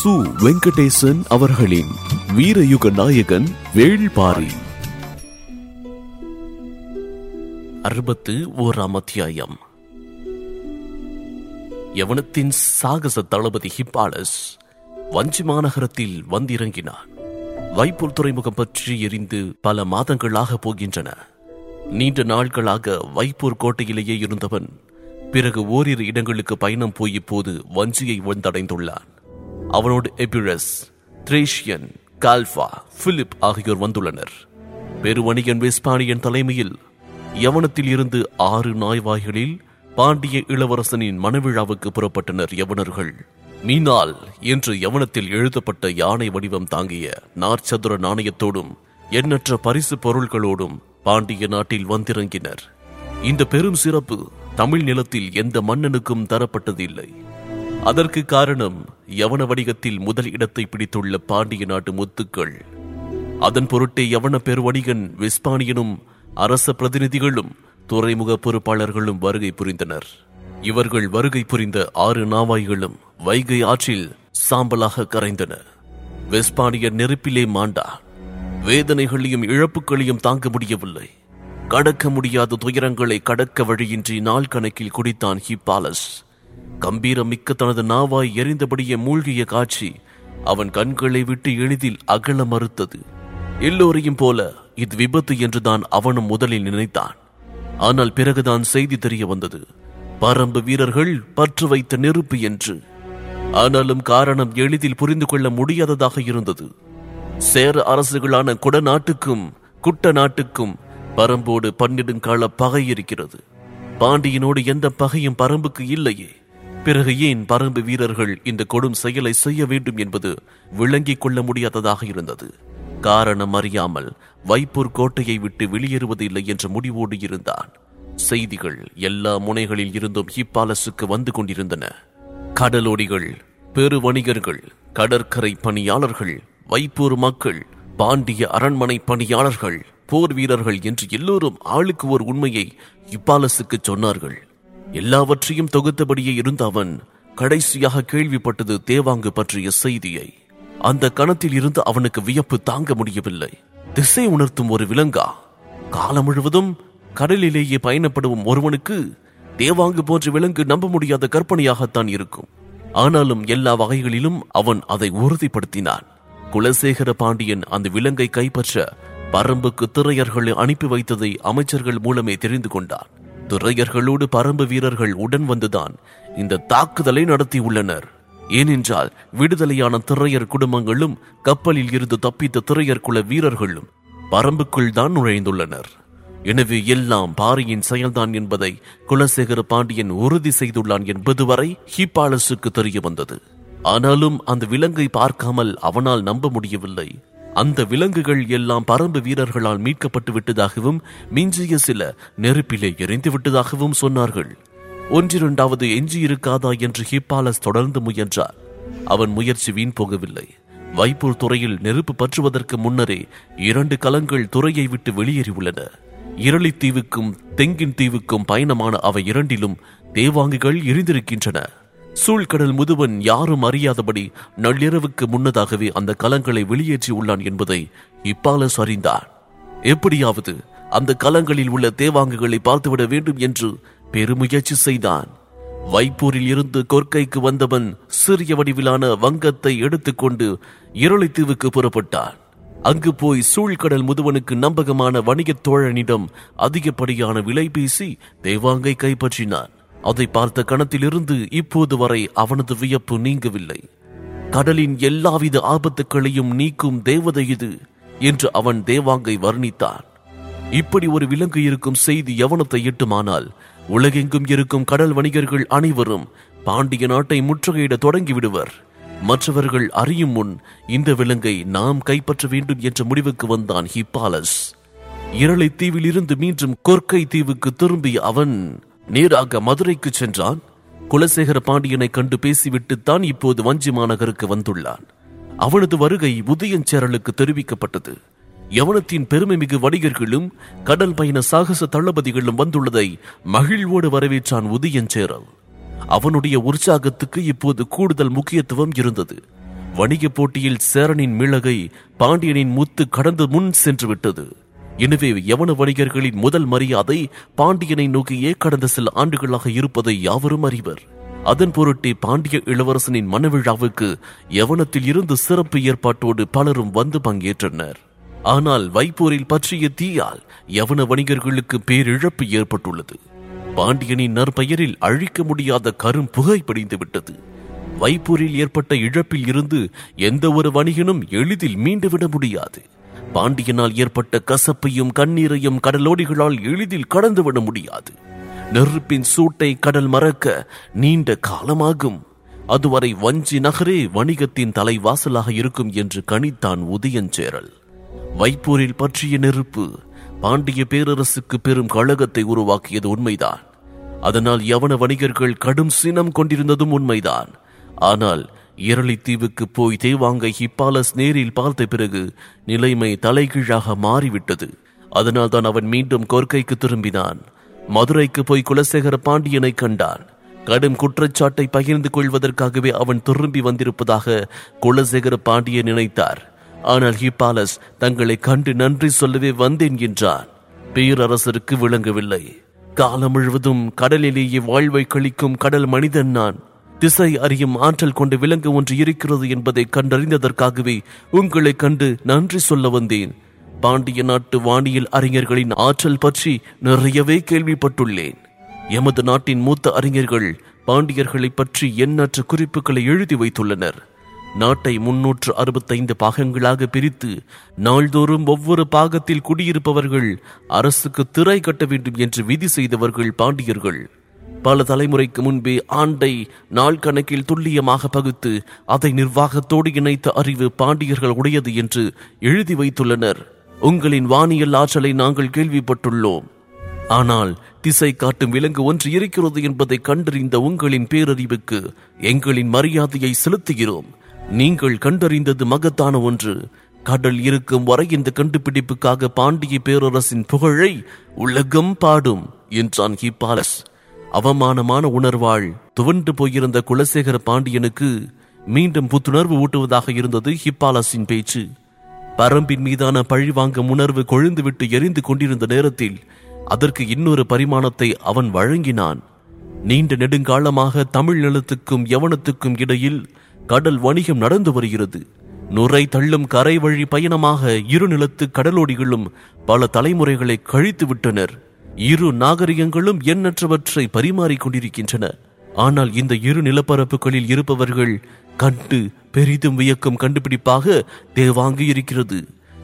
சு வெங்கடேசன் அவர்களின் வீரயுக நாயகன் வேள்பாரி அறுபத்து ஓராம் அத்தியாயம் யவனத்தின் சாகச தளபதி ஹிப்பாலஸ் வஞ்சி மாநகரத்தில் வந்திறங்கினான் வைப்பூர் துறைமுகம் பற்றி எரிந்து பல மாதங்களாக போகின்றன நீண்ட நாட்களாக வைப்பூர் கோட்டையிலேயே இருந்தவன் பிறகு ஓரிரு இடங்களுக்கு பயணம் போய் இப்போது வஞ்சியை வந்தடைந்துள்ளான் அவனோடு எபிரஸ் த்ரேஷியன் கால்ஃபா பிலிப் ஆகியோர் வந்துள்ளனர் பெருவணிகன் வெஸ்பானியன் தலைமையில் யவனத்தில் இருந்து ஆறு நாய்வாய்களில் பாண்டிய இளவரசனின் மணவிழாவுக்கு புறப்பட்டனர் யவனர்கள் மீனால் என்று யவனத்தில் எழுதப்பட்ட யானை வடிவம் தாங்கிய நாற்சதுர நாணயத்தோடும் எண்ணற்ற பரிசு பொருள்களோடும் பாண்டிய நாட்டில் வந்திறங்கினர் இந்த பெரும் சிறப்பு தமிழ் நிலத்தில் எந்த மன்னனுக்கும் தரப்பட்டதில்லை அதற்கு காரணம் யவன வணிகத்தில் முதல் இடத்தை பிடித்துள்ள பாண்டிய நாட்டு முத்துக்கள் அதன் பொருட்டே யவன பெருவணிகன் வெஸ்பானியனும் அரச பிரதிநிதிகளும் துறைமுக பொறுப்பாளர்களும் வருகை புரிந்தனர் இவர்கள் வருகை புரிந்த ஆறு நாவாய்களும் வைகை ஆற்றில் சாம்பலாக கரைந்தன வெஸ்பானியர் நெருப்பிலே மாண்டா வேதனைகளையும் இழப்புகளையும் தாங்க முடியவில்லை கடக்க முடியாத துயரங்களை கடக்க வழியின்றி நாள் கணக்கில் குடித்தான் ஹிப்பாலஸ் கம்பீரம் மிக்க தனது நாவாய் எரிந்தபடியே மூழ்கிய காட்சி அவன் கண்களை விட்டு எளிதில் அகல மறுத்தது எல்லோரையும் போல இது விபத்து என்றுதான் அவனும் முதலில் நினைத்தான் ஆனால் பிறகுதான் செய்தி தெரிய வந்தது பரம்பு வீரர்கள் பற்று வைத்த நெருப்பு என்று ஆனாலும் காரணம் எளிதில் புரிந்து கொள்ள முடியாததாக இருந்தது சேர அரசுகளான குட நாட்டுக்கும் குட்ட நாட்டுக்கும் பரம்போடு பன்னிடுங்கால பகை இருக்கிறது பாண்டியனோடு எந்த பகையும் பரம்புக்கு இல்லையே பிறகு ஏன் பரம்பு வீரர்கள் இந்த கொடும் செயலை செய்ய வேண்டும் என்பது விளங்கிக் கொள்ள முடியாததாக இருந்தது காரணம் அறியாமல் வைப்பூர் கோட்டையை விட்டு வெளியேறுவதில்லை என்ற முடிவோடு இருந்தான் செய்திகள் எல்லா முனைகளில் இருந்தும் ஹிப்பாலஸுக்கு வந்து கொண்டிருந்தன கடலோடிகள் பெரு வணிகர்கள் கடற்கரை பணியாளர்கள் வைப்பூர் மக்கள் பாண்டிய அரண்மனை பணியாளர்கள் போர் வீரர்கள் என்று எல்லோரும் ஆளுக்கு ஒரு உண்மையை இப்பாலசுக்கு சொன்னார்கள் எல்லாவற்றையும் தொகுத்தபடியே இருந்த அவன் கடைசியாக கேள்விப்பட்டது தேவாங்கு பற்றிய செய்தியை அந்த கணத்தில் இருந்து அவனுக்கு வியப்பு தாங்க முடியவில்லை திசை உணர்த்தும் ஒரு விலங்கா காலம் முழுவதும் கடலிலேயே பயணப்படும் ஒருவனுக்கு தேவாங்கு போன்ற விலங்கு நம்ப முடியாத கற்பனையாகத்தான் இருக்கும் ஆனாலும் எல்லா வகைகளிலும் அவன் அதை உறுதிப்படுத்தினான் குலசேகர பாண்டியன் அந்த விலங்கை கைப்பற்ற பரம்புக்கு திரையர்களை அனுப்பி வைத்ததை அமைச்சர்கள் மூலமே தெரிந்து கொண்டான் திரையர்களோடு பரம்பு வீரர்கள் உடன் வந்துதான் இந்த தாக்குதலை நடத்தியுள்ளனர் ஏனென்றால் விடுதலையான திரையர் குடும்பங்களும் கப்பலில் இருந்து தப்பித்த திரையர் குல வீரர்களும் பரம்புக்குள் தான் நுழைந்துள்ளனர் எனவே எல்லாம் பாரியின் செயல்தான் என்பதை குலசேகர பாண்டியன் உறுதி செய்துள்ளான் என்பது வரை ஹிப்பாலசுக்கு தெரிய வந்தது ஆனாலும் அந்த விலங்கை பார்க்காமல் அவனால் நம்ப முடியவில்லை அந்த விலங்குகள் எல்லாம் பரம்பு வீரர்களால் மீட்கப்பட்டு விட்டதாகவும் மிஞ்சிய சில நெருப்பிலே எரிந்து விட்டதாகவும் சொன்னார்கள் ஒன்றிரண்டாவது எஞ்சியிருக்காதா என்று ஹிப்பாலஸ் தொடர்ந்து முயன்றார் அவன் முயற்சி வீண் போகவில்லை வைப்பூர் துறையில் நெருப்பு பற்றுவதற்கு முன்னரே இரண்டு கலங்கள் துறையை விட்டு வெளியேறியுள்ளன இரளித்தீவுக்கும் தெங்கின் தீவுக்கும் பயணமான அவை இரண்டிலும் தேவாங்குகள் எரிந்திருக்கின்றன சூழ்கடல் முதுவன் யாரும் அறியாதபடி நள்ளிரவுக்கு முன்னதாகவே அந்த கலங்களை வெளியேற்றியுள்ளான் என்பதை இப்பாலஸ் அறிந்தான் எப்படியாவது அந்த கலங்களில் உள்ள தேவாங்குகளை பார்த்துவிட வேண்டும் என்று பெருமுயற்சி செய்தான் வைப்பூரில் இருந்து கொற்கைக்கு வந்தவன் சிறிய வடிவிலான வங்கத்தை எடுத்துக்கொண்டு இரளித்தீவுக்கு புறப்பட்டான் அங்கு போய் சூழ்கடல் முதுவனுக்கு நம்பகமான வணிகத் தோழனிடம் அதிகப்படியான விலை பேசி தேவாங்கை கைப்பற்றினான் அதை பார்த்த கணத்திலிருந்து இப்போது வரை அவனது வியப்பு நீங்கவில்லை கடலின் எல்லாவித ஆபத்துக்களையும் நீக்கும் தேவதை இது என்று அவன் தேவாங்கை வர்ணித்தான் இப்படி ஒரு விலங்கு இருக்கும் செய்தி யவனத்தை எட்டுமானால் உலகெங்கும் இருக்கும் கடல் வணிகர்கள் அனைவரும் பாண்டிய நாட்டை முற்றுகையிட தொடங்கிவிடுவர் மற்றவர்கள் அறியும் முன் இந்த விலங்கை நாம் கைப்பற்ற வேண்டும் என்ற முடிவுக்கு வந்தான் ஹிப்பாலஸ் இரளை தீவில் இருந்து மீண்டும் கொற்கை தீவுக்கு திரும்பிய அவன் நேராக மதுரைக்கு சென்றான் குலசேகர பாண்டியனை கண்டு பேசிவிட்டுத்தான் இப்போது வஞ்சி மாநகருக்கு வந்துள்ளான் அவனது வருகை உதயஞ்சேரலுக்கு தெரிவிக்கப்பட்டது யவனத்தின் பெருமைமிகு வணிகர்களும் கடல் பயண சாகச தளபதிகளும் வந்துள்ளதை மகிழ்வோடு வரவேற்றான் உதயஞ்சேரல் அவனுடைய உற்சாகத்துக்கு இப்போது கூடுதல் முக்கியத்துவம் இருந்தது வணிக போட்டியில் சேரனின் மிளகை பாண்டியனின் முத்து கடந்து முன் சென்று விட்டது எனவே யவன வணிகர்களின் முதல் மரியாதை பாண்டியனை நோக்கியே கடந்த சில ஆண்டுகளாக இருப்பதை யாவரும் அறிவர் அதன் பொருட்டே பாண்டிய இளவரசனின் மனவிழாவுக்கு யவனத்தில் இருந்து சிறப்பு ஏற்பாட்டோடு பலரும் வந்து பங்கேற்றனர் ஆனால் வைப்போரில் பற்றிய தீயால் யவன வணிகர்களுக்கு பேரிழப்பு ஏற்பட்டுள்ளது பாண்டியனின் நற்பெயரில் அழிக்க முடியாத கரும் புகை படிந்து விட்டது வைப்பூரில் ஏற்பட்ட இழப்பில் இருந்து எந்த ஒரு வணிகனும் எளிதில் மீண்டுவிட முடியாது பாண்டியனால் ஏற்பட்ட கசப்பையும் கண்ணீரையும் கடலோடிகளால் எளிதில் கடந்துவிட முடியாது நெருப்பின் சூட்டை கடல் மறக்க நீண்ட காலமாகும் அதுவரை வஞ்சி நகரே வணிகத்தின் தலைவாசலாக இருக்கும் என்று கணித்தான் உதயஞ்சேரல் வைப்பூரில் பற்றிய நெருப்பு பாண்டிய பேரரசுக்கு பெரும் கழகத்தை உருவாக்கியது உண்மைதான் அதனால் யவன வணிகர்கள் கடும் சினம் கொண்டிருந்ததும் உண்மைதான் ஆனால் இரளித்தீவுக்கு போய் தேவாங்கை ஹிப்பாலஸ் நேரில் பார்த்த பிறகு நிலைமை தலைகீழாக மாறிவிட்டது அதனால் தான் அவன் மீண்டும் கொர்க்கைக்கு திரும்பினான் மதுரைக்கு போய் குலசேகர பாண்டியனை கண்டான் கடும் குற்றச்சாட்டை பகிர்ந்து கொள்வதற்காகவே அவன் திரும்பி வந்திருப்பதாக குலசேகர பாண்டியன் நினைத்தார் ஆனால் ஹிப்பாலஸ் தங்களை கண்டு நன்றி சொல்லவே வந்தேன் என்றான் பேரரசருக்கு விளங்கவில்லை காலம் முழுவதும் கடலிலேயே வாழ்வை கழிக்கும் கடல் மனிதன் நான் திசை அறியும் ஆற்றல் கொண்ட விலங்கு ஒன்று இருக்கிறது என்பதை கண்டறிந்ததற்காகவே உங்களை கண்டு நன்றி சொல்ல வந்தேன் பாண்டிய நாட்டு வானியல் அறிஞர்களின் ஆற்றல் பற்றி நிறையவே கேள்விப்பட்டுள்ளேன் எமது நாட்டின் மூத்த அறிஞர்கள் பாண்டியர்களை பற்றி எண்ணற்ற குறிப்புகளை எழுதி வைத்துள்ளனர் நாட்டை முன்னூற்று அறுபத்தைந்து பாகங்களாக பிரித்து நாள்தோறும் ஒவ்வொரு பாகத்தில் குடியிருப்பவர்கள் அரசுக்கு திரை கட்ட வேண்டும் என்று விதி செய்தவர்கள் பாண்டியர்கள் பல தலைமுறைக்கு முன்பே ஆண்டை நாள் கணக்கில் துல்லியமாக பகுத்து அதை நிர்வாகத்தோடு இணைத்த அறிவு பாண்டியர்கள் உடையது என்று எழுதி வைத்துள்ளனர் உங்களின் வானியல் ஆற்றலை நாங்கள் கேள்விப்பட்டுள்ளோம் ஆனால் திசை காட்டும் விலங்கு ஒன்று இருக்கிறது என்பதை கண்டறிந்த உங்களின் பேரறிவுக்கு எங்களின் மரியாதையை செலுத்துகிறோம் நீங்கள் கண்டறிந்தது மகத்தான ஒன்று கடல் இருக்கும் வரை இந்த கண்டுபிடிப்புக்காக பாண்டிய பேரரசின் புகழை உலகம் பாடும் என்றான் ஹிப்பாலஸ் அவமானமான உணர்வாள் துவண்டு போயிருந்த குலசேகர பாண்டியனுக்கு மீண்டும் புத்துணர்வு ஊட்டுவதாக இருந்தது ஹிப்பாலஸின் பேச்சு பரம்பின் மீதான பழிவாங்கும் உணர்வு கொழுந்துவிட்டு எரிந்து கொண்டிருந்த நேரத்தில் அதற்கு இன்னொரு பரிமாணத்தை அவன் வழங்கினான் நீண்ட நெடுங்காலமாக தமிழ் நிலத்துக்கும் யவனத்துக்கும் இடையில் கடல் வணிகம் நடந்து வருகிறது நுரை தள்ளும் கரை வழி பயணமாக இரு நிலத்து கடலோடிகளும் பல தலைமுறைகளை கழித்து விட்டனர் இரு நாகரிகங்களும் எண்ணற்றவற்றை பரிமாறிக் கொண்டிருக்கின்றன ஆனால் இந்த இரு நிலப்பரப்புகளில் இருப்பவர்கள் கண்டு பெரிதும் வியக்கும் கண்டுபிடிப்பாக தேவாங்கி இருக்கிறது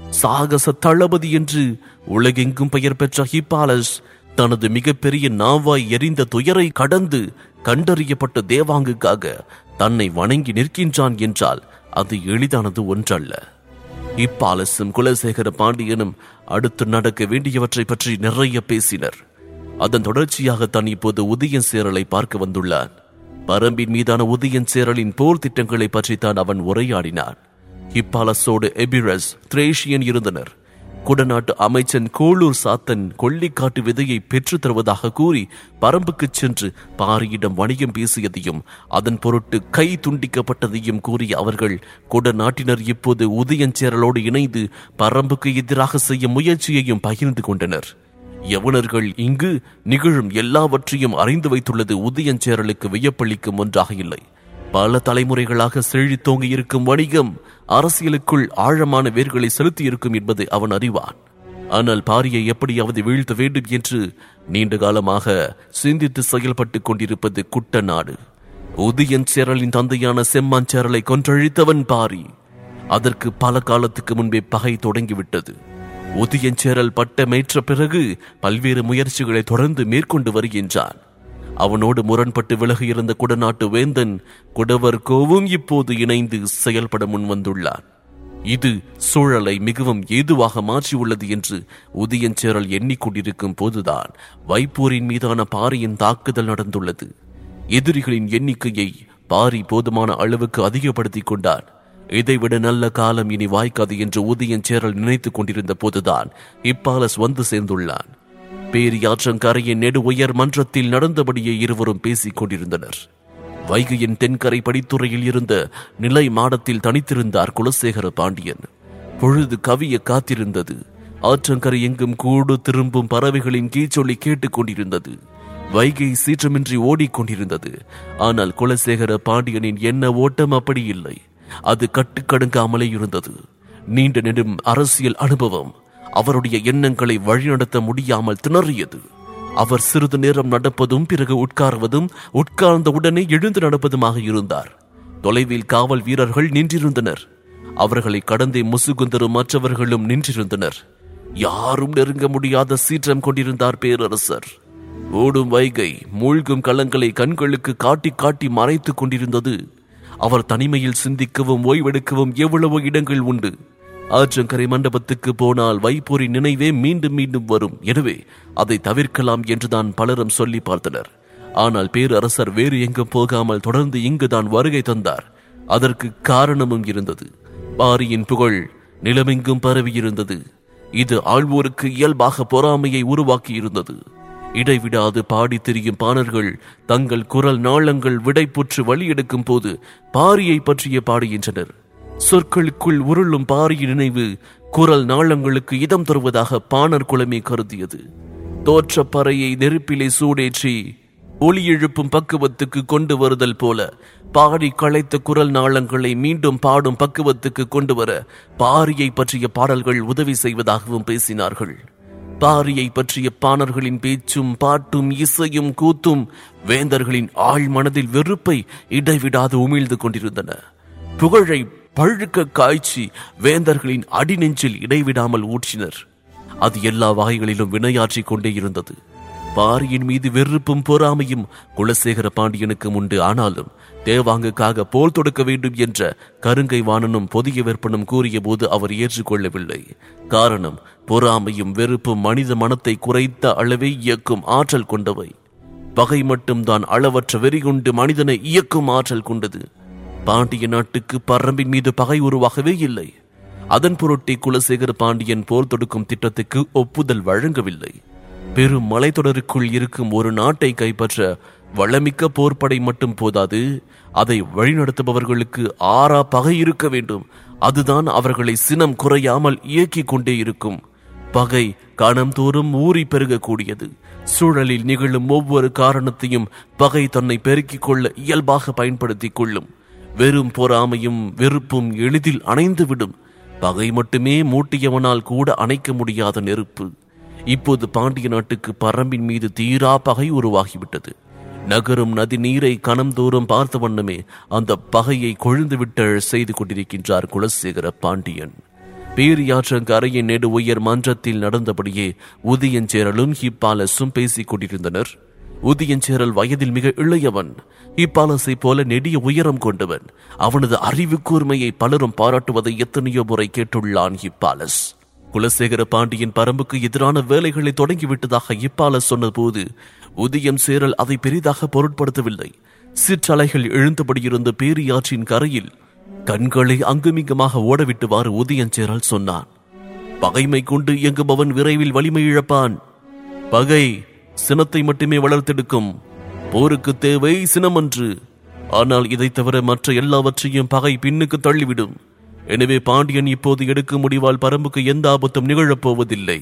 சாகச தளபதி என்று உலகெங்கும் பெயர் பெற்ற ஹிப்பாலஸ் தனது மிகப்பெரிய நாவாய் எரிந்த துயரை கடந்து கண்டறியப்பட்ட தேவாங்குக்காக தன்னை வணங்கி நிற்கின்றான் என்றால் அது எளிதானது ஒன்றல்ல இப்பாலசும் குலசேகர பாண்டியனும் அடுத்து நடக்க வேண்டியவற்றை பற்றி நிறைய பேசினர் அதன் தொடர்ச்சியாக தான் இப்போது உதயன் சேரலை பார்க்க வந்துள்ளான் பரம்பின் மீதான உதயன் சேரலின் போர் திட்டங்களை பற்றி தான் அவன் உரையாடினான் ஹிப்பாலஸோடு எபிரஸ் திரேஷியன் இருந்தனர் குடநாட்டு அமைச்சன் கோளூர் சாத்தன் கொல்லிக்காட்டு விதையை பெற்றுத் தருவதாக கூறி பரம்புக்குச் சென்று பாரியிடம் வணிகம் பேசியதையும் அதன் பொருட்டு கை துண்டிக்கப்பட்டதையும் கூறிய அவர்கள் குடநாட்டினர் இப்போது உதயஞ்சேரலோடு இணைந்து பரம்புக்கு எதிராக செய்யும் முயற்சியையும் பகிர்ந்து கொண்டனர் யவனர்கள் இங்கு நிகழும் எல்லாவற்றையும் அறிந்து வைத்துள்ளது உதயஞ்சேரலுக்கு வியப்பளிக்கும் ஒன்றாக இல்லை பல தலைமுறைகளாக செழித்தோங்கி இருக்கும் வணிகம் அரசியலுக்குள் ஆழமான வேர்களை செலுத்தி இருக்கும் என்பதை அவன் அறிவான் ஆனால் பாரியை எப்படியாவது வீழ்த்த வேண்டும் என்று நீண்ட காலமாக சிந்தித்து செயல்பட்டுக் கொண்டிருப்பது குட்ட நாடு உதயன் சேரலின் தந்தையான செம்மான் சேரலை கொன்றழித்தவன் பாரி அதற்கு பல காலத்துக்கு முன்பே பகை தொடங்கிவிட்டது உதயஞ்சேரல் பட்டமேற்ற பிறகு பல்வேறு முயற்சிகளை தொடர்ந்து மேற்கொண்டு வருகின்றான் அவனோடு முரண்பட்டு விலகியிருந்த குடநாட்டு வேந்தன் குடவர் கோவும் இப்போது இணைந்து செயல்பட முன்வந்துள்ளான் இது சூழலை மிகவும் ஏதுவாக மாற்றியுள்ளது என்று உதயஞ்சேரல் எண்ணிக்கொண்டிருக்கும் போதுதான் வைப்பூரின் மீதான பாரியின் தாக்குதல் நடந்துள்ளது எதிரிகளின் எண்ணிக்கையை பாரி போதுமான அளவுக்கு அதிகப்படுத்திக் கொண்டான் இதைவிட நல்ல காலம் இனி வாய்க்காது என்று உதயஞ்சேரல் நினைத்துக் கொண்டிருந்த போதுதான் இப்பாலஸ் வந்து சேர்ந்துள்ளான் பேரியாற்றங்கரையின் நெடு உயர் மன்றத்தில் நடந்தபடியே இருவரும் பேசிக் கொண்டிருந்தனர் வைகையின் தென்கரை படித்துறையில் இருந்த நிலை மாடத்தில் தனித்திருந்தார் குலசேகர பாண்டியன் பொழுது கவிய காத்திருந்தது ஆற்றங்கரை எங்கும் கூடு திரும்பும் பறவைகளின் கீச்சொலி கேட்டுக் கொண்டிருந்தது வைகை சீற்றமின்றி ஓடிக்கொண்டிருந்தது ஆனால் குலசேகர பாண்டியனின் எண்ண ஓட்டம் அப்படி இல்லை அது கட்டுக்கடுங்காமலே இருந்தது நீண்ட நெடும் அரசியல் அனுபவம் அவருடைய எண்ணங்களை வழிநடத்த முடியாமல் திணறியது அவர் சிறிது நேரம் நடப்பதும் பிறகு உட்கார்வதும் உட்கார்ந்த உடனே எழுந்து நடப்பதுமாக இருந்தார் தொலைவில் காவல் வீரர்கள் நின்றிருந்தனர் அவர்களை கடந்தே முசுகுந்தரும் மற்றவர்களும் நின்றிருந்தனர் யாரும் நெருங்க முடியாத சீற்றம் கொண்டிருந்தார் பேரரசர் ஓடும் வைகை மூழ்கும் களங்களை கண்களுக்கு காட்டி காட்டி மறைத்துக் கொண்டிருந்தது அவர் தனிமையில் சிந்திக்கவும் ஓய்வெடுக்கவும் எவ்வளவோ இடங்கள் உண்டு ஆற்றங்கரை மண்டபத்துக்கு போனால் வைப்போரி நினைவே மீண்டும் மீண்டும் வரும் எனவே அதை தவிர்க்கலாம் என்றுதான் பலரும் சொல்லி பார்த்தனர் ஆனால் பேரரசர் வேறு எங்கும் போகாமல் தொடர்ந்து இங்குதான் வருகை தந்தார் அதற்கு காரணமும் இருந்தது பாரியின் புகழ் நிலமெங்கும் பரவியிருந்தது இது ஆழ்வோருக்கு இயல்பாக பொறாமையை உருவாக்கி இருந்தது இடைவிடாது பாடி திரியும் பாணர்கள் தங்கள் குரல் நாளங்கள் விடைப்புற்று வழியெடுக்கும் போது பாரியை பற்றிய பாடுகின்றனர் சொற்களுக்குள் உருளும் பாரியின் நினைவு குரல் நாளங்களுக்கு இதம் தருவதாக பாணர் குலமே கருதியது தோற்ற பறையை நெருப்பிலே சூடேற்றி ஒளி எழுப்பும் பக்குவத்துக்கு கொண்டு வருதல் போல பாடி களைத்த குரல் நாளங்களை மீண்டும் பாடும் பக்குவத்துக்கு கொண்டு வர பாரியை பற்றிய பாடல்கள் உதவி செய்வதாகவும் பேசினார்கள் பாரியை பற்றிய பாணர்களின் பேச்சும் பாட்டும் இசையும் கூத்தும் வேந்தர்களின் ஆழ் மனதில் வெறுப்பை இடைவிடாது உமிழ்ந்து கொண்டிருந்தன புகழை பழுக்க காய்ச்சி வேந்தர்களின் அடிநெஞ்சில் இடைவிடாமல் ஊற்றினர் அது எல்லா வகைகளிலும் வினையாற்றிக் கொண்டே இருந்தது பாரியின் மீது வெறுப்பும் பொறாமையும் குலசேகர பாண்டியனுக்கு உண்டு ஆனாலும் தேவாங்குக்காக போல் தொடுக்க வேண்டும் என்ற கருங்கை வாணனும் பொதிய வெப்பனும் கூறிய போது அவர் ஏற்றுக்கொள்ளவில்லை காரணம் பொறாமையும் வெறுப்பும் மனித மனத்தை குறைத்த அளவே இயக்கும் ஆற்றல் கொண்டவை பகை மட்டும்தான் அளவற்ற வெறி கொண்டு மனிதனை இயக்கும் ஆற்றல் கொண்டது பாண்டிய நாட்டுக்கு பரம்பின் மீது பகை உருவாகவே இல்லை அதன் பொருட்டே குலசேகர பாண்டியன் போர் தொடுக்கும் திட்டத்துக்கு ஒப்புதல் வழங்கவில்லை பெரும் மலைத்தொடருக்குள் இருக்கும் ஒரு நாட்டை கைப்பற்ற வளமிக்க போர்ப்படை மட்டும் போதாது அதை வழிநடத்துபவர்களுக்கு ஆறா பகை இருக்க வேண்டும் அதுதான் அவர்களை சினம் குறையாமல் இயக்கிக் கொண்டே இருக்கும் பகை கணம்தோறும் ஊறி பெருகக்கூடியது சூழலில் நிகழும் ஒவ்வொரு காரணத்தையும் பகை தன்னை பெருக்கிக் கொள்ள இயல்பாக பயன்படுத்திக் கொள்ளும் வெறும் பொறாமையும் வெறுப்பும் எளிதில் அணைந்துவிடும் பகை மட்டுமே மூட்டியவனால் கூட அணைக்க முடியாத நெருப்பு இப்போது பாண்டிய நாட்டுக்கு பரம்பின் மீது தீரா பகை உருவாகிவிட்டது நகரும் நதி நீரை கணம்தோறும் பார்த்த வண்ணமே அந்த பகையை கொழுந்துவிட்ட செய்து கொண்டிருக்கின்றார் குலசேகர பாண்டியன் பேரியாற்றங்கரையின் நெடு உயர் மன்றத்தில் நடந்தபடியே உதயஞ்சேரலும் ஹிப்பாலஸும் பேசிக் கொண்டிருந்தனர் உதயஞ்சேரல் வயதில் மிக இளையவன் இப்பாலசை போல நெடிய உயரம் கொண்டவன் அவனது அறிவு கூர்மையை பலரும் பாராட்டுவதை எத்தனையோ முறை கேட்டுள்ளான் ஹிப்பாலஸ் குலசேகர பாண்டியன் பரம்புக்கு எதிரான வேலைகளை தொடங்கிவிட்டதாக இப்பாலஸ் சொன்னபோது உதயம் சேரல் அதை பெரிதாக பொருட்படுத்தவில்லை சிற்றலைகள் எழுந்தபடி இருந்த பேரியாற்றின் கரையில் கண்களை அங்குமிங்குமாக ஓடவிட்டுவாறு உதயஞ்சேரல் சொன்னான் பகைமை கொண்டு இயங்குபவன் விரைவில் வலிமை இழப்பான் பகை சினத்தை மட்டுமே வளர்த்தெடுக்கும் போருக்கு தேவை சினமன்று ஆனால் இதைத் தவிர மற்ற எல்லாவற்றையும் பகை பின்னுக்கு தள்ளிவிடும் எனவே பாண்டியன் இப்போது எடுக்கும் முடிவால் பரம்புக்கு எந்த ஆபத்தும் நிகழப் போவதில்லை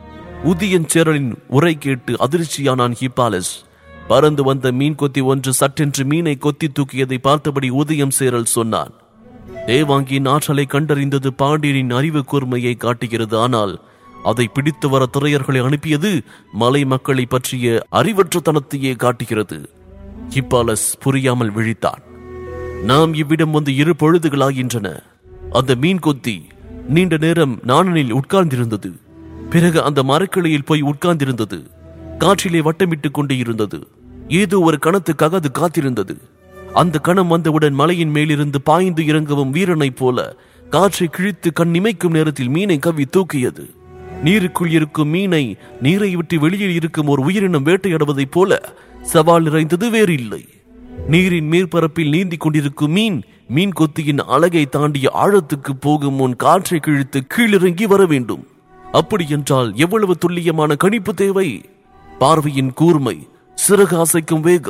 உதியன் சேரலின் உரை கேட்டு அதிர்ச்சியானான் ஹிப்பாலஸ் பறந்து வந்த மீன் கொத்தி ஒன்று சட்டென்று மீனை கொத்தி தூக்கியதை பார்த்தபடி உதயம் சேரல் சொன்னான் தேவாங்கியின் ஆற்றலை கண்டறிந்தது பாண்டியனின் அறிவு கூர்மையை காட்டுகிறது ஆனால் அதை பிடித்து வர துறையர்களை அனுப்பியது மலை மக்களை பற்றிய அறிவற்றத்தனத்தையே காட்டுகிறது ஹிப்பாலஸ் புரியாமல் விழித்தான் நாம் இவ்விடம் வந்து இரு பொழுதுகளாகின்றன அந்த மீன் கொத்தி நீண்ட நேரம் நாணனில் உட்கார்ந்திருந்தது பிறகு அந்த மரக்கிளையில் போய் உட்கார்ந்திருந்தது காற்றிலே வட்டமிட்டுக் கொண்டே இருந்தது ஏதோ ஒரு கணத்துக்காக அது காத்திருந்தது அந்த கணம் வந்தவுடன் மலையின் மேலிருந்து பாய்ந்து இறங்கவும் வீரனைப் போல காற்றை கிழித்து கண் இமைக்கும் நேரத்தில் மீனை கவ்வி தூக்கியது நீருக்குள் இருக்கும் மீனை நீரை விட்டு வெளியில் இருக்கும் ஒரு உயிரினம் வேட்டையாடுவதைப் போல சவால் நிறைந்தது வேறு இல்லை நீரின் மேற்பரப்பில் நீந்திக் கொண்டிருக்கும் மீன் மீன் கொத்தியின் அழகை தாண்டிய ஆழத்துக்கு போகும் முன் காற்றை கிழித்து கீழிறங்கி வர வேண்டும் அப்படி என்றால் எவ்வளவு துல்லியமான கணிப்பு தேவை பார்வையின் கூர்மை சிறகு அசைக்கும் வேகம்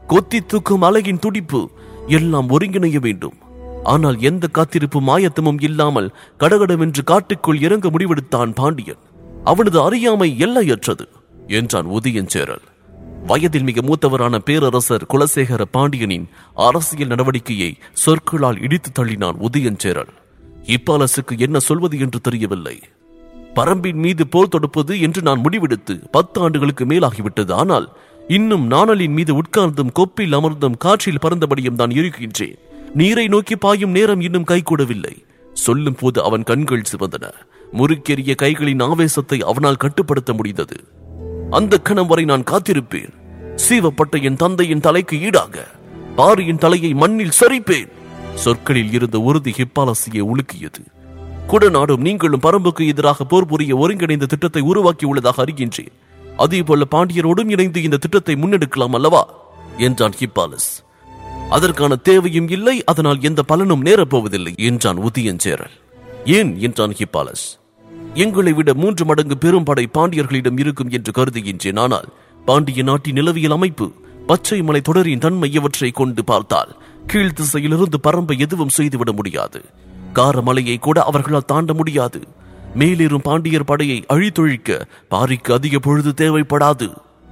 கொத்தி தூக்கும் அலையின் துடிப்பு எல்லாம் ஒருங்கிணைய வேண்டும் ஆனால் எந்த காத்திருப்பும் ஆயத்தமும் இல்லாமல் கடகடவென்று காட்டுக்குள் இறங்க முடிவெடுத்தான் பாண்டியன் அவனது அறியாமை எல்லையற்றது என்றான் உதயஞ்சேரல் வயதில் மிக மூத்தவரான பேரரசர் குலசேகர பாண்டியனின் அரசியல் நடவடிக்கையை சொற்களால் இடித்து தள்ளினான் உதயஞ்சேரல் இப்பாலசுக்கு என்ன சொல்வது என்று தெரியவில்லை பரம்பின் மீது போர் தொடுப்பது என்று நான் முடிவெடுத்து பத்து ஆண்டுகளுக்கு மேலாகிவிட்டது ஆனால் இன்னும் நாணலின் மீது உட்கார்ந்தும் கொப்பில் அமர்ந்தும் காற்றில் பறந்தபடியும் தான் இருக்கின்றேன் நீரை நோக்கி பாயும் நேரம் இன்னும் கைகூடவில்லை சொல்லும் போது அவன் கண்கள் சிவந்தன முறுக்கெறிய கைகளின் ஆவேசத்தை அவனால் கட்டுப்படுத்த முடிந்தது அந்த கணம் வரை நான் காத்திருப்பேன் சீவப்பட்ட என் தந்தையின் தலைக்கு ஈடாக பாரியின் தலையை மண்ணில் சரிப்பேன் சொற்களில் இருந்த உறுதி ஹிப்பாலசியை உலுக்கியது குடநாடும் நீங்களும் பரம்புக்கு எதிராக போர் புரிய ஒருங்கிணைந்த திட்டத்தை உருவாக்கி உள்ளதாக அறிகின்றேன் அதே போல பாண்டியரோடும் இணைந்து இந்த திட்டத்தை முன்னெடுக்கலாம் அல்லவா என்றான் ஹிப்பாலஸ் அதற்கான தேவையும் இல்லை அதனால் எந்த பலனும் நேரப்போவதில்லை என்றான் உதயஞ்சேரல் ஏன் என்றான் ஹிப்பாலஸ் எங்களை விட மூன்று மடங்கு பெரும் படை பாண்டியர்களிடம் இருக்கும் என்று கருதுகின்றேன் ஆனால் பாண்டிய நாட்டின் நிலவியல் அமைப்பு பச்சை மலை தொடரின் தன்மை இவற்றை கொண்டு பார்த்தால் கீழ் திசையிலிருந்து பரம்பை எதுவும் செய்துவிட முடியாது காரமலையை கூட அவர்களால் தாண்ட முடியாது மேலேறும் பாண்டியர் படையை அழித்தொழிக்க பாரிக்கு அதிக பொழுது தேவைப்படாது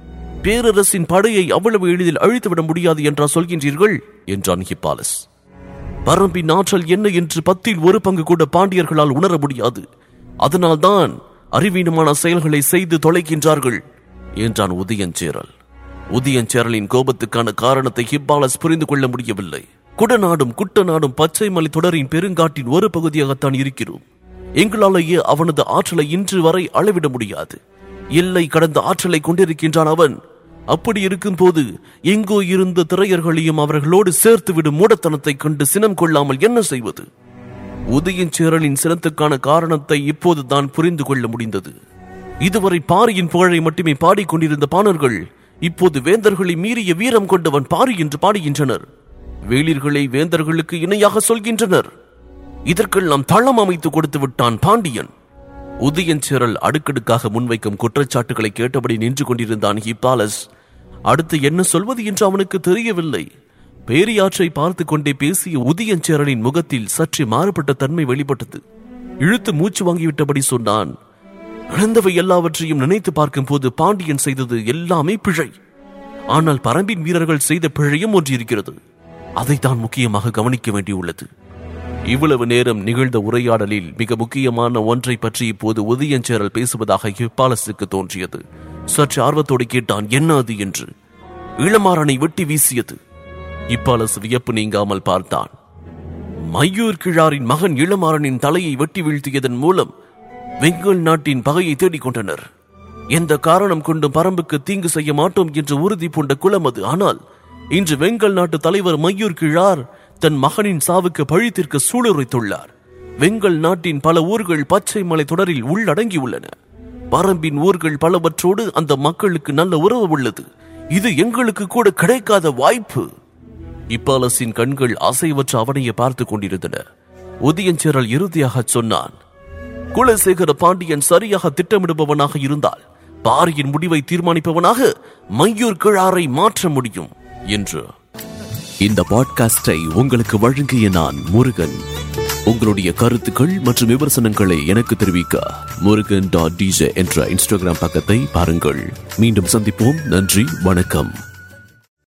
பேரரசின் படையை அவ்வளவு எளிதில் அழித்துவிட முடியாது என்றா சொல்கின்றீர்கள் என்றான் ஹிப்பாலஸ் பரம்பின் ஆற்றல் என்ன என்று பத்தில் ஒரு பங்கு கூட பாண்டியர்களால் உணர முடியாது அதனால்தான் அறிவீனமான செயல்களை செய்து தொலைக்கின்றார்கள் என்றான் உதயஞ்சேரல் உதயஞ்சேரலின் கோபத்துக்கான காரணத்தை ஹிப்பாலஸ் புரிந்து கொள்ள முடியவில்லை குடநாடும் குட்டநாடும் பச்சை மலை தொடரின் பெருங்காட்டின் ஒரு பகுதியாகத்தான் இருக்கிறோம் எங்களாலேயே அவனது ஆற்றலை இன்று வரை அளவிட முடியாது எல்லை கடந்த ஆற்றலை கொண்டிருக்கின்றான் அவன் அப்படி இருக்கும் போது எங்கோ இருந்த திரையர்களையும் அவர்களோடு சேர்த்துவிடும் மூடத்தனத்தை கண்டு சினம் கொள்ளாமல் என்ன செய்வது உதயஞ்சேரலின் சினத்துக்கான காரணத்தை இப்போது தான் புரிந்து கொள்ள முடிந்தது இதுவரை பாரியின் புகழை மட்டுமே பாடிக்கொண்டிருந்த பாணர்கள் இப்போது வேந்தர்களை மீறிய வீரம் கொண்டவன் பாரி என்று பாடுகின்றனர் வேளிர்களை வேந்தர்களுக்கு இணையாக சொல்கின்றனர் இதற்கெல்லாம் தளம் அமைத்து கொடுத்து விட்டான் பாண்டியன் உதயஞ்சேரல் அடுக்கடுக்காக முன்வைக்கும் குற்றச்சாட்டுகளை கேட்டபடி நின்று கொண்டிருந்தான் ஹிப்பாலஸ் அடுத்து என்ன சொல்வது என்று அவனுக்கு தெரியவில்லை பேரியாற்றை பார்த்து கொண்டே பேசிய உதயஞ்சேரலின் முகத்தில் சற்றே மாறுபட்ட தன்மை வெளிப்பட்டது இழுத்து மூச்சு வாங்கிவிட்டபடி சொன்னான் இழந்தவை எல்லாவற்றையும் நினைத்து பார்க்கும் போது பாண்டியன் செய்தது எல்லாமே பிழை ஆனால் பரம்பின் வீரர்கள் செய்த பிழையும் ஒன்று இருக்கிறது அதைத்தான் முக்கியமாக கவனிக்க வேண்டியுள்ளது இவ்வளவு நேரம் நிகழ்ந்த உரையாடலில் மிக முக்கியமான ஒன்றை பற்றி இப்போது உதயஞ்சேரல் பேசுவதாக ஹிப்பாலஸுக்கு தோன்றியது சற்று ஆர்வத்தோடு கேட்டான் என்ன அது என்று இளமாறனை வெட்டி வீசியது இப்பாலஸ் வியப்பு நீங்காமல் பார்த்தான் மையூர் கிழாரின் மகன் இளமாறனின் தலையை வெட்டி வீழ்த்தியதன் மூலம் வெங்கல் நாட்டின் பகையை தேடிக் கொண்டனர் எந்த காரணம் கொண்டும் பரம்புக்கு தீங்கு செய்ய மாட்டோம் என்று உறுதி பூண்ட குலம் அது ஆனால் இன்று வெங்கல் நாட்டு தலைவர் மையூர் கிழார் தன் மகனின் சாவுக்கு பழித்திருக்க சூளுரைத்துள்ளார் வெங்கல் நாட்டின் பல ஊர்கள் பச்சை மலை தொடரில் உள்ளடங்கியுள்ளன பரம்பின் ஊர்கள் பலவற்றோடு அந்த மக்களுக்கு நல்ல உறவு உள்ளது இது எங்களுக்கு கூட கிடைக்காத வாய்ப்பு இப்பாலசின் கண்கள் அசைவற்ற அவனையே பார்த்துக் கொண்டிருந்தன உதயஞ்சேரல் இறுதியாக சொன்னான் குலசேகர பாண்டியன் சரியாக திட்டமிடுபவனாக இருந்தால் பாரியின் முடிவை தீர்மானிப்பவனாக மையூர் கிழாரை மாற்ற முடியும் என்று இந்த பாட்காஸ்டை உங்களுக்கு வழங்கிய நான் முருகன் உங்களுடைய கருத்துக்கள் மற்றும் விமர்சனங்களை எனக்கு தெரிவிக்க முருகன் டாட் டிஜே என்ற இன்ஸ்டாகிராம் பக்கத்தை பாருங்கள் மீண்டும் சந்திப்போம் நன்றி வணக்கம்